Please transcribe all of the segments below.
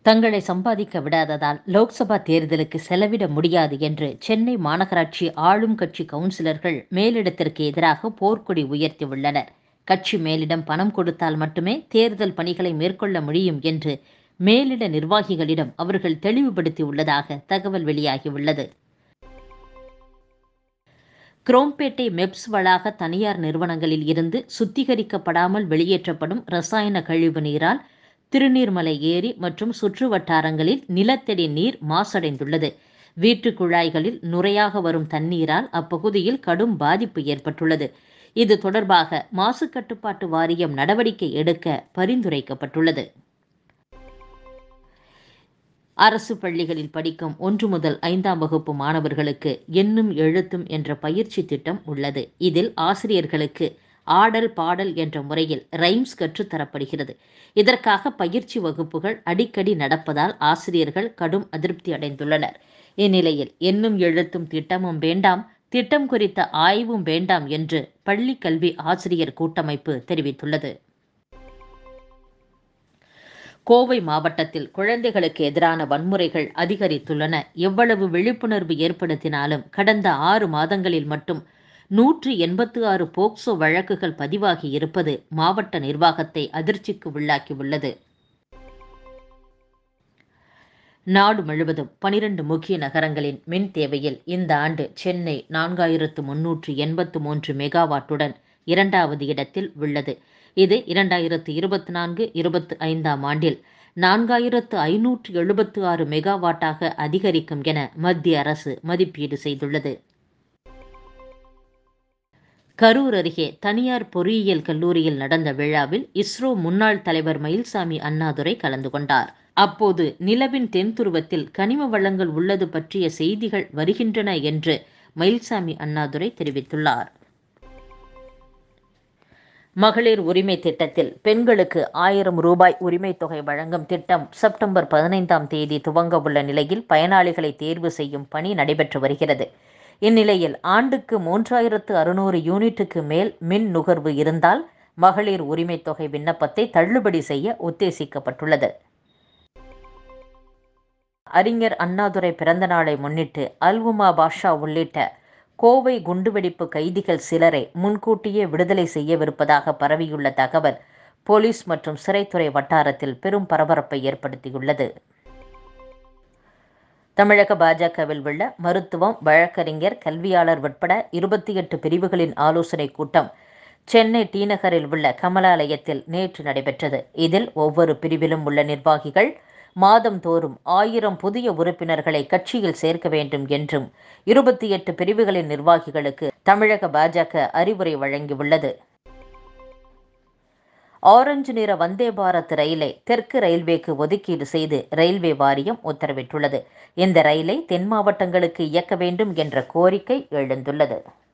தங்களை சம்பாதிக்க விடாததால் லோக்சபா தேர்தலுக்கு செலவிட முடியாது என்று சென்னை மாநகராட்சி ஆளும் கட்சி கவுன்சிலர்கள் மேலிடத்திற்கு எதிராக போர்க்கொடி உயர்த்தியுள்ளனர் கட்சி மேலிடம் பணம் கொடுத்தால் மட்டுமே தேர்தல் பணிகளை மேற்கொள்ள முடியும் என்று மேலிட நிர்வாகிகளிடம் அவர்கள் தெளிவுபடுத்தியுள்ளதாக தகவல் வெளியாகியுள்ளது குரோம்பேட்டை மெப்ஸ் வளாக தனியார் நிறுவனங்களில் இருந்து சுத்திகரிக்கப்படாமல் வெளியேற்றப்படும் ரசாயன கழிவு நீரால் திருநீர்மலை ஏரி மற்றும் சுற்று வட்டாரங்களில் நிலத்தடி நீர் மாசடைந்துள்ளது வீட்டு குழாய்களில் நுரையாக வரும் தண்ணீரால் அப்பகுதியில் கடும் பாதிப்பு ஏற்பட்டுள்ளது இது தொடர்பாக மாசு கட்டுப்பாட்டு வாரியம் நடவடிக்கை எடுக்க பரிந்துரைக்கப்பட்டுள்ளது அரசு பள்ளிகளில் படிக்கும் ஒன்று முதல் ஐந்தாம் வகுப்பு மாணவர்களுக்கு எண்ணும் எழுத்தும் என்ற பயிற்சி திட்டம் உள்ளது இதில் ஆசிரியர்களுக்கு ஆடல் பாடல் என்ற முறையில் ரைம்ஸ் கற்றுத்தரப்படுகிறது இதற்காக பயிற்சி வகுப்புகள் அடிக்கடி நடப்பதால் ஆசிரியர்கள் கடும் அதிருப்தி அடைந்துள்ளனர் இந்நிலையில் எண்ணும் எழுத்தும் திட்டமும் வேண்டாம் திட்டம் குறித்த ஆய்வும் வேண்டாம் என்று பள்ளி கல்வி ஆசிரியர் கூட்டமைப்பு தெரிவித்துள்ளது கோவை மாவட்டத்தில் குழந்தைகளுக்கு எதிரான வன்முறைகள் அதிகரித்துள்ளன எவ்வளவு விழிப்புணர்வு ஏற்படுத்தினாலும் கடந்த ஆறு மாதங்களில் மட்டும் நூற்று எண்பத்து ஆறு போக்சோ வழக்குகள் பதிவாகி இருப்பது மாவட்ட நிர்வாகத்தை அதிர்ச்சிக்கு உள்ளாக்கியுள்ளது நாடு முழுவதும் பனிரெண்டு முக்கிய நகரங்களின் மின் தேவையில் இந்த ஆண்டு சென்னை நான்காயிரத்து முன்னூற்று எண்பத்து மூன்று மெகாவாட்டுடன் இரண்டாவது இடத்தில் உள்ளது இது இரண்டாயிரத்து இருபத்தி நான்கு இருபத்தி ஐந்தாம் ஆண்டில் நான்காயிரத்து ஐநூற்று எழுபத்து ஆறு மெகாவாட்டாக அதிகரிக்கும் என மத்திய அரசு மதிப்பீடு செய்துள்ளது கரூர் அருகே தனியார் பொறியியல் கல்லூரியில் நடந்த விழாவில் இஸ்ரோ முன்னாள் தலைவர் மயில்சாமி அண்ணாதுரை கலந்து கொண்டார் அப்போது நிலவின் தென்துருவத்தில் கனிம வளங்கள் உள்ளது பற்றிய செய்திகள் வருகின்றன என்று மயில்சாமி அண்ணாதுரை தெரிவித்துள்ளார் மகளிர் உரிமை திட்டத்தில் பெண்களுக்கு ஆயிரம் ரூபாய் உரிமை தொகை வழங்கும் திட்டம் செப்டம்பர் பதினைந்தாம் தேதி துவங்க உள்ள நிலையில் பயனாளிகளை தேர்வு செய்யும் பணி நடைபெற்று வருகிறது இந்நிலையில் ஆண்டுக்கு மூன்றாயிரத்து அறுநூறு யூனிட்டுக்கு மேல் மின் நுகர்வு இருந்தால் மகளிர் உரிமை தொகை விண்ணப்பத்தை தள்ளுபடி செய்ய உத்தேசிக்கப்பட்டுள்ளது அறிஞர் அண்ணாதுரை பிறந்த நாளை முன்னிட்டு அல்வுமா பாஷா உள்ளிட்ட கோவை குண்டுவெடிப்பு கைதிகள் சிலரை முன்கூட்டியே விடுதலை செய்யவிருப்பதாக பரவியுள்ள தகவல் போலீஸ் மற்றும் சிறைத்துறை வட்டாரத்தில் பெரும் பரபரப்பை ஏற்படுத்தியுள்ளது தமிழக பாஜகவில் உள்ள மருத்துவம் வழக்கறிஞர் கல்வியாளர் உட்பட இருபத்தி எட்டு பிரிவுகளின் ஆலோசனை கூட்டம் சென்னை டி நகரில் உள்ள கமலாலயத்தில் நேற்று நடைபெற்றது இதில் ஒவ்வொரு பிரிவிலும் உள்ள நிர்வாகிகள் மாதந்தோறும் ஆயிரம் புதிய உறுப்பினர்களை கட்சியில் சேர்க்க வேண்டும் என்றும் இருபத்தி எட்டு பிரிவுகளின் நிர்வாகிகளுக்கு தமிழக பாஜக அறிவுரை வழங்கியுள்ளது ஆரஞ்சு நிற வந்தே பாரத் ரயிலை தெற்கு ரயில்வேக்கு ஒதுக்கீடு செய்து ரயில்வே வாரியம் உத்தரவிட்டுள்ளது இந்த ரயிலை தென் மாவட்டங்களுக்கு இயக்க வேண்டும் என்ற கோரிக்கை எழுந்துள்ளது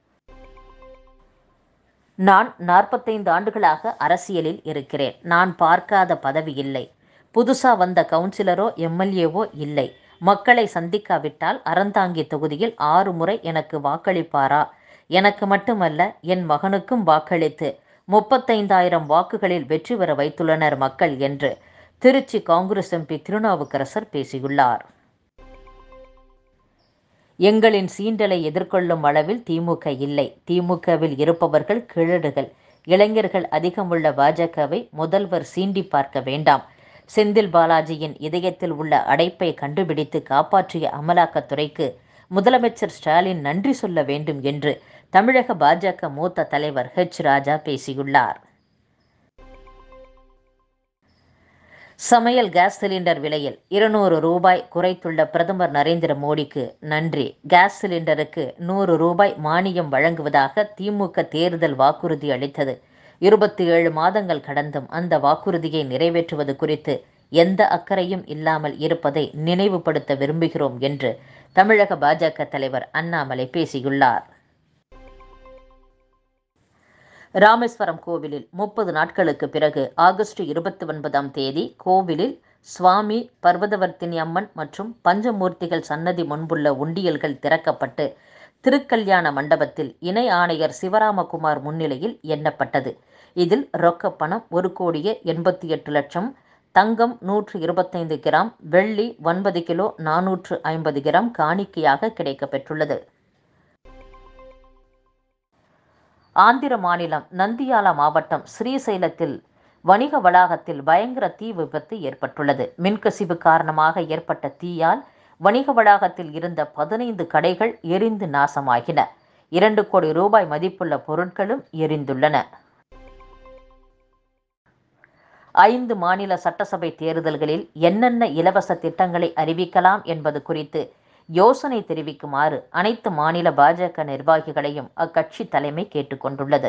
நான் நாற்பத்தைந்து ஆண்டுகளாக அரசியலில் இருக்கிறேன் நான் பார்க்காத பதவி இல்லை புதுசா வந்த கவுன்சிலரோ எம்எல்ஏவோ இல்லை மக்களை சந்திக்காவிட்டால் அறந்தாங்கி தொகுதியில் ஆறு முறை எனக்கு வாக்களிப்பாரா எனக்கு மட்டுமல்ல என் மகனுக்கும் வாக்களித்து முப்பத்தைந்தாயிரம் வாக்குகளில் வெற்றி பெற வைத்துள்ளனர் மக்கள் என்று திருச்சி காங்கிரஸ் எம்பி திருநாவுக்கரசர் பேசியுள்ளார் எங்களின் சீண்டலை எதிர்கொள்ளும் அளவில் திமுக இல்லை திமுகவில் இருப்பவர்கள் கிழடுகள் இளைஞர்கள் அதிகம் உள்ள பாஜகவை முதல்வர் சீண்டி பார்க்க வேண்டாம் செந்தில் பாலாஜியின் இதயத்தில் உள்ள அடைப்பை கண்டுபிடித்து காப்பாற்றிய அமலாக்கத்துறைக்கு முதலமைச்சர் ஸ்டாலின் நன்றி சொல்ல வேண்டும் என்று தமிழக பாஜக மூத்த தலைவர் ஹெச் ராஜா பேசியுள்ளார் சமையல் கேஸ் சிலிண்டர் விலையில் இருநூறு ரூபாய் குறைத்துள்ள பிரதமர் நரேந்திர மோடிக்கு நன்றி கேஸ் சிலிண்டருக்கு நூறு ரூபாய் மானியம் வழங்குவதாக திமுக தேர்தல் வாக்குறுதி அளித்தது இருபத்தி ஏழு மாதங்கள் கடந்தும் அந்த வாக்குறுதியை நிறைவேற்றுவது குறித்து எந்த அக்கறையும் இல்லாமல் இருப்பதை நினைவுபடுத்த விரும்புகிறோம் என்று தமிழக பாஜக தலைவர் அண்ணாமலை பேசியுள்ளார் ராமேஸ்வரம் கோவிலில் முப்பது நாட்களுக்கு பிறகு ஆகஸ்ட் இருபத்தி ஒன்பதாம் தேதி கோவிலில் சுவாமி பர்வதவர்த்தினி அம்மன் மற்றும் பஞ்சமூர்த்திகள் சன்னதி முன்புள்ள உண்டியல்கள் திறக்கப்பட்டு திருக்கல்யாண மண்டபத்தில் இணை ஆணையர் சிவராமகுமார் முன்னிலையில் எண்ணப்பட்டது இதில் ரொக்க பணம் ஒரு கோடியே எண்பத்தி எட்டு லட்சம் தங்கம் நூற்று இருபத்தைந்து கிராம் வெள்ளி ஒன்பது கிலோ நானூற்று ஐம்பது கிராம் காணிக்கையாக கிடைக்கப்பெற்றுள்ளது ஆந்திர மாநிலம் நந்தியாலா மாவட்டம் ஸ்ரீசைலத்தில் வணிக வளாகத்தில் பயங்கர தீ விபத்து ஏற்பட்டுள்ளது மின்கசிவு காரணமாக ஏற்பட்ட தீயால் வணிக வளாகத்தில் இருந்த பதினைந்து கடைகள் எரிந்து நாசமாகின இரண்டு கோடி ரூபாய் மதிப்புள்ள பொருட்களும் எரிந்துள்ளன ஐந்து மாநில சட்டசபை தேர்தல்களில் என்னென்ன இலவச திட்டங்களை அறிவிக்கலாம் என்பது குறித்து யோசனை தெரிவிக்குமாறு அனைத்து மாநில பாஜக நிர்வாகிகளையும் அக்கட்சி தலைமை கேட்டுக்கொண்டுள்ளது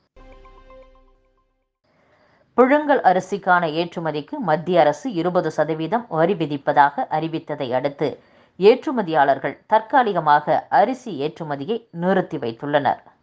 புழுங்கல் அரிசிக்கான ஏற்றுமதிக்கு மத்திய அரசு இருபது சதவீதம் வரி விதிப்பதாக அறிவித்ததை அடுத்து ஏற்றுமதியாளர்கள் தற்காலிகமாக அரிசி ஏற்றுமதியை நிறுத்தி வைத்துள்ளனர்